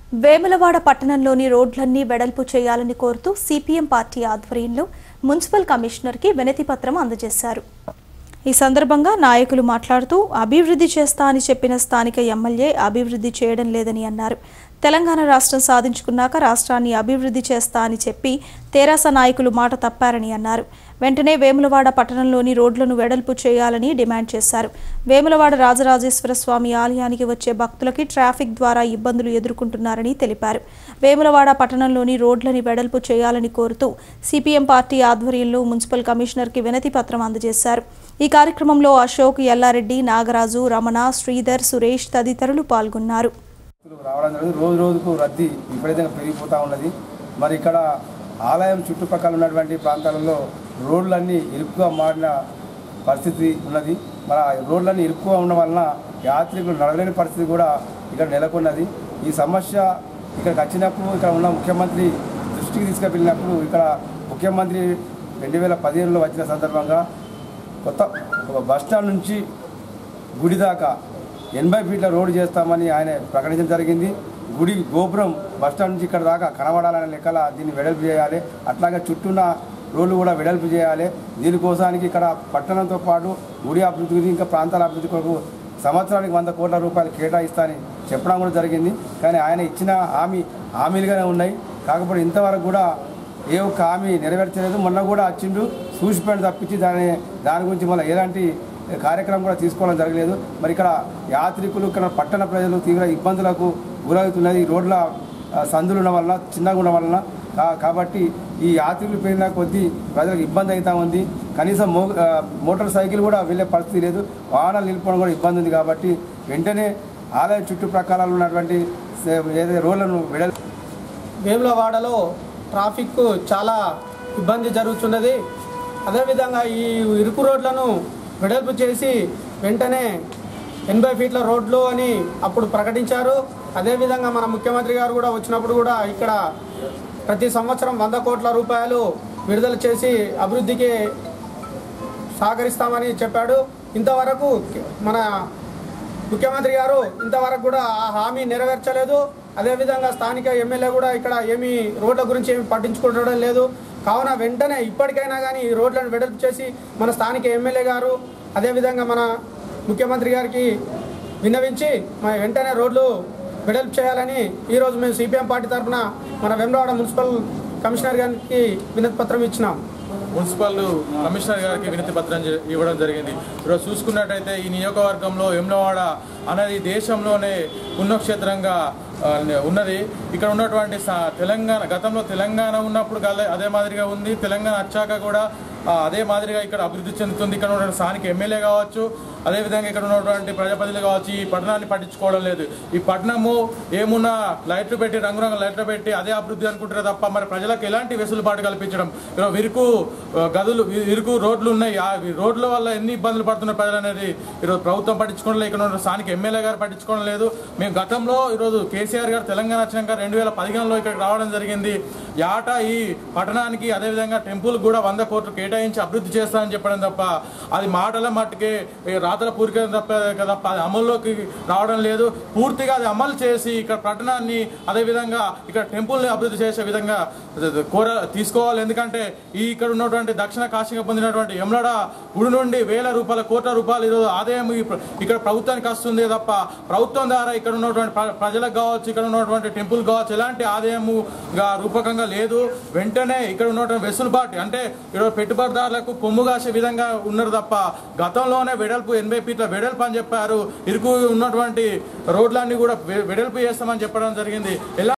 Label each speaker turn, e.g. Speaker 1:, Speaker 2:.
Speaker 1: వేములవాడ పట్టణంలోని రోడ్లన్నీ వెడల్పు చేయాలని కోరుతూ సిపిఎం పార్టీ ఆధ్వర్యంలో మున్సిపల్ కమిషనర్కి వినతి పత్రం అందజేశారు ఈ సందర్భంగా నాయకులు మాట్లాడుతూ అభివృద్ధి చేస్తా అని చెప్పిన స్థానిక ఎమ్మెల్యే అభివృద్ధి చేయడం లేదని అన్నారు తెలంగాణ రాష్ట్రం సాధించుకున్నాక రాష్ట్రాన్ని అభివృద్ధి చేస్తా అని చెప్పి తెరాస నాయకులు మాట తప్పారని అన్నారు వెంటనే వేములవాడ పట్టణంలోని రోడ్లను వెడల్పు చేయాలని డిమాండ్ చేశారు వేములవాడ రాజరాజేశ్వర స్వామి ఆలయానికి వచ్చే భక్తులకి ట్రాఫిక్ ద్వారా ఇబ్బందులు ఎదుర్కొంటున్నారని తెలిపారు వేములవాడ పట్టణంలోని రోడ్లని వెడల్పు చేయాలని కోరుతూ సిపిఎం పార్టీ ఆధ్వర్యంలో మున్సిపల్ కమిషనర్కి వినతి పత్రం అందజేశారు ఈ కార్యక్రమంలో అశోక్ ఎల్లారెడ్డి నాగరాజు రమణ శ్రీధర్ సురేష్ తదితరులు పాల్గొన్నారు
Speaker 2: భక్తులు రావడం జరిగింది రోజు రోజుకు రద్దీ విపరీతంగా పెరిగిపోతూ ఉన్నది మరి ఇక్కడ ఆలయం చుట్టుపక్కల ఉన్నటువంటి ప్రాంతాలలో రోడ్లన్నీ ఇరుకుగా మారిన పరిస్థితి ఉన్నది మరి ఆ రోడ్లన్నీ ఇరుకుగా ఉండడం వలన యాత్రికులు నడవలేని పరిస్థితి కూడా ఇక్కడ నెలకొన్నది ఈ సమస్య ఇక్కడికి వచ్చినప్పుడు ఇక్కడ ఉన్న ముఖ్యమంత్రి దృష్టికి తీసుకువెళ్ళినప్పుడు ఇక్కడ ముఖ్యమంత్రి రెండు వేల పదిహేనులో వచ్చిన సందర్భంగా కొత్త ఒక బస్ స్టాండ్ నుంచి గుడి దాకా ఎనభై ఫీట్ల రోడ్డు చేస్తామని ఆయన ప్రకటించడం జరిగింది గుడి గోపురం బస్ స్టాండ్ నుంచి ఇక్కడ దాకా కనబడాలనే లెక్కల దీన్ని వెడల్పు చేయాలి అట్లాగే చుట్టూన్న రోడ్లు కూడా వెడల్పు చేయాలి దీనికోసానికి ఇక్కడ పట్టణంతో పాటు గుడి అభివృద్ధికి ఇంకా ప్రాంతాల అభివృద్ధి కొరకు సంవత్సరానికి వంద కోట్ల రూపాయలు కేటాయిస్తానని చెప్పడం కూడా జరిగింది కానీ ఆయన ఇచ్చిన హామీ హామీలుగానే ఉన్నాయి కాకపోతే ఇంతవరకు కూడా ఏ ఒక్క హామీ నెరవేర్చలేదు మొన్న కూడా వచ్చిండు చూసిపోయిన తప్పించి దాని దాని గురించి మళ్ళీ ఎలాంటి కార్యక్రమం కూడా తీసుకోవడం జరగలేదు మరి ఇక్కడ యాత్రికులు ఇక్కడ పట్టణ ప్రజలు తీవ్ర ఇబ్బందులకు గురవుతున్నది ఈ రోడ్ల ఆ, సందులు ఉండడం వలన చిన్నగా ఉండడం వలన కా- కాబట్టి ఈ యాత్రికులు పెరిగిన కొద్దీ ప్రజలకు ఇబ్బంది అవుతా ఉంది కనీసం మో ఆ, మోటార్ సైకిల్ కూడా వెళ్ళే పరిస్థితి లేదు వాహనాలు నిలుపుకోవడం కూడా ఇబ్బంది ఉంది కాబట్టి వెంటనే ఆలయ చుట్టుప్రక్కల ఉన్నటువంటి సే- ఏదైతే రోడ్లను వెడల్
Speaker 3: వేములవాడలో ట్రాఫిక్ చాలా ఇబ్బంది జరుగుతున్నది అదేవిధంగా ఈ ఇరుకు రోడ్లను వెడల్పు చేసి వెంటనే ఎనభై ఫీట్ల రోడ్లు అని అప్పుడు ప్రకటించారు అదేవిధంగా మన ముఖ్యమంత్రి గారు కూడా వచ్చినప్పుడు కూడా ఇక్కడ ప్రతి సంవత్సరం వంద కోట్ల రూపాయలు విడుదల చేసి అభివృద్ధికి సహకరిస్తామని చెప్పాడు ఇంతవరకు మన ముఖ్యమంత్రి గారు ఇంతవరకు కూడా ఆ హామీ నెరవేర్చలేదు అదేవిధంగా స్థానిక ఎమ్మెల్యే కూడా ఇక్కడ ఏమీ రోడ్ల గురించి ఏమి పట్టించుకోవడం లేదు కావున వెంటనే ఇప్పటికైనా కానీ ఈ రోడ్లను వెడల్పు చేసి మన స్థానిక ఎమ్మెల్యే గారు అదేవిధంగా మన ముఖ్యమంత్రి గారికి విన్నవించి మన వెంటనే రోడ్లు వెడల్పు చేయాలని ఈరోజు మేము సిపిఎం పార్టీ తరఫున మన వెమ్లవాడ మున్సిపల్ కమిషనర్ గారికి వినతి పత్రం ఇచ్చినాం
Speaker 4: మున్సిపల్ కమిషనర్ గారికి వినతి పత్రం జ- ఇవ్వడం జరిగింది ఈరోజు చూసుకున్నట్టయితే ఈ నియోజకవర్గంలో ఎమ్లవాడ అనేది దేశంలోనే పుణ్యక్షేత్రంగా ఆ, ఉన్నది ఇక్కడ ఉన్నటువంటి స- తెలంగాణ గతంలో తెలంగాణ ఉన్నప్పుడు గల- అదే మాదిరిగా ఉంది తెలంగాణ వచ్చాక కూడా ఆ, అదే మాదిరిగా ఇక్కడ అభివృద్ధి చెందుతుంది ఇక్కడ ఉన్న స్థానిక ఎమ్మెల్యే కావచ్చు అదేవిధంగా ఇక్కడ ఉన్నటువంటి ప్రజాప్రతినిధులు కావచ్చు ఈ పట్టణాన్ని పట్టించుకోవడం లేదు ఈ పట్టణము ఏమున్నా లైట్లు పెట్టి రంగురంగు లైట్లు పెట్టి అదే అభివృద్ధి అనుకుంటారు తప్ప మరి ప్రజలకు ఎలాంటి వెసులుబాటు కల్పించడం ఈరోజు విరుకు ఆ, గదులు వి- విరుకు రోడ్లు ఉన్నాయి ఆ వి- రోడ్ల వల్ల ఎన్ని ఇబ్బందులు పడుతున్నారు ప్రజలు అనేది ఈరోజు ప్రభుత్వం పట్టించుకోవడం లేదు ఇక్కడ ఉన్న స్థానిక ఎమ్మెల్యే గారు పట్టించుకోవడం లేదు మేము గతంలో ఈరోజు కేసీఆర్ గారు తెలంగాణ వచ్చినాక రెండు వేల పదిహేనులో ఇక్కడికి రావడం జరిగింది యాట ఈ పట్టణానికి అదేవిధంగా టెంపుల్ కూడా వంద కోట్లు కేటాయించి అభివృద్ధి చేస్తానని చెప్పడం తప్ప అది మాటల మట్టుకే ఈ రాతల పూరికం తప్ప తప్ప అది అమల్లోకి రావడం లేదు పూర్తిగా అది అమలు చేసి ఇక్కడ పట్టణాన్ని అదేవిధంగా ఇక్కడ టెంపుల్ని అభివృద్ధి చేసే విధంగా కోర తీసుకోవాలి ఎందుకంటే ఈ ఇక్కడ ఉన్నటువంటి దక్షిణ కాశీగా పొందినటువంటి యమలడ గుడి నుండి వేల రూపాయల కోట్ల రూపాయలు ఈరోజు ఆదాయం ఈ ప్ర- ఇక్కడ ప్రభుత్వానికి వస్తుంది తప్ప ప్రభుత్వం ద్వారా ఇక్కడ ఉన్నటువంటి ప్ర- ప్రజలకు కావచ్చు ఇక్కడ ఉన్నటువంటి టెంపుల్ కావచ్చు ఎలాంటి ఆదాయముగా రూపకంగా లేదు వెంటనే ఇక్కడ ఉన్నటువంటి వెసులుబాటు అంటే ఈరోజు పెట్టుబడిదారులకు కొమ్ము కాసే విధంగా ఉన్నారు తప్ప గతంలోనే వెడల్పు ఎనభై ఫీట్ల వెడల్పు అని చెప్పారు ఇరుకు ఉన్నటువంటి రోడ్లన్నీ కూడా వె- వెడల్పు చేస్తామని చెప్పడం జరిగింది ఎలా